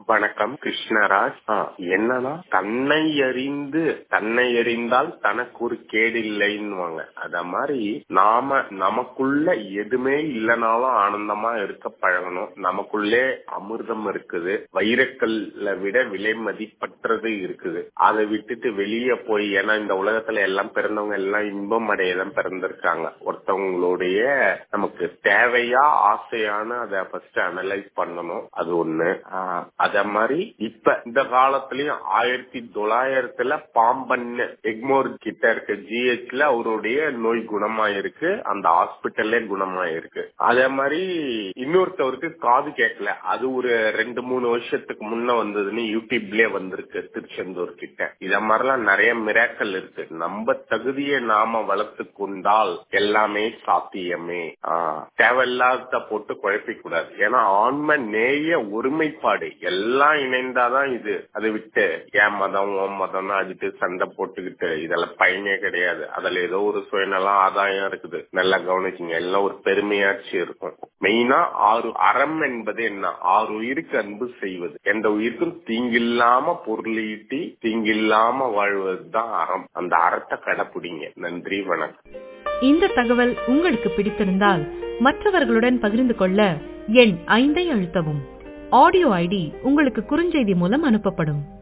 வணக்கம் கிருஷ்ணராஜ் ஆ, என்னன்னா தன்னை அறிந்து தன்னை அறிந்தால் தனக்கு ஒரு கேடு இல்லைன்னுவாங்க அத மாதிரி நாம நமக்குள்ள எதுவுமே இல்லைனாலும் ஆனந்தமா இருக்க பழகணும் நமக்குள்ளே அமிர்தம் இருக்குது வைரக்கல்ல விட விலை மதிப்பற்றது இருக்குது அதை விட்டுட்டு வெளியே போய் ஏன்னா இந்த உலகத்துல எல்லாம் பிறந்தவங்க எல்லாம் இன்பம் அடையதான் பிறந்திருக்காங்க ஒருத்தவங்களுடைய நமக்கு தேவையா ஆசையான அதை ஃபர்ஸ்ட் அனலைஸ் பண்ணணும் அது ஒண்ணு ஆஹ் அத மாதிரி இப்ப இந்த காலத்துலயும் ஆயிரத்தி தொள்ளாயிரத்துல பாம்பன் எக்மோர் கிட்ட இருக்க ஜிஹெச்ல அவருடைய நோய் குணமாயிருக்கு அந்த ஹாஸ்பிட்டல்லே குணமாயிருக்கு அதே மாதிரி இன்னொருத்தவருக்கு காது கேட்கல அது ஒரு ரெண்டு மூணு வருஷத்துக்கு முன்ன வந்ததுன்னு யூடியூப்லயே வந்திருக்கு திருச்செந்தூர் கிட்ட இத மாதிரிலாம் நிறைய மிராக்கள் இருக்கு நம்ம தகுதியை நாம வளர்த்து கொண்டால் எல்லாமே சாத்தியமே ஆஹ் தேவையில்லாத போட்டு குழப்பிக்க கூடாது ஏன்னா ஆன்ம நேய ஒருமைப்பாடு எல்லாம் இணைந்தாதான் இது அதை விட்டு என் மதம் ஓம் மதம்னு அடிட்டு சண்டை போட்டுக்கிட்டு இதெல்லாம் பயனே கிடையாது அதுல ஏதோ ஒரு சுயநலம் ஆதாயம் இருக்குது நல்லா கவனிச்சுங்க எல்லாம் ஒரு பெருமையாச்சு இருக்கும் மெயினா ஆறு அறம் என்பது என்ன ஆறு உயிருக்கு அன்பு செய்வது எந்த உயிருக்கும் தீங்கில்லாம பொருளீட்டி தீங்கில்லாம வாழ்வதுதான் அறம் அந்த அறத்தை கடைப்பிடிங்க நன்றி வணக்கம் இந்த தகவல் உங்களுக்கு பிடித்திருந்தால் மற்றவர்களுடன் பகிர்ந்து கொள்ள எண் ஐந்தை அழுத்தவும் ஆடியோ ஐடி உங்களுக்கு குறுஞ்செய்தி மூலம் அனுப்பப்படும்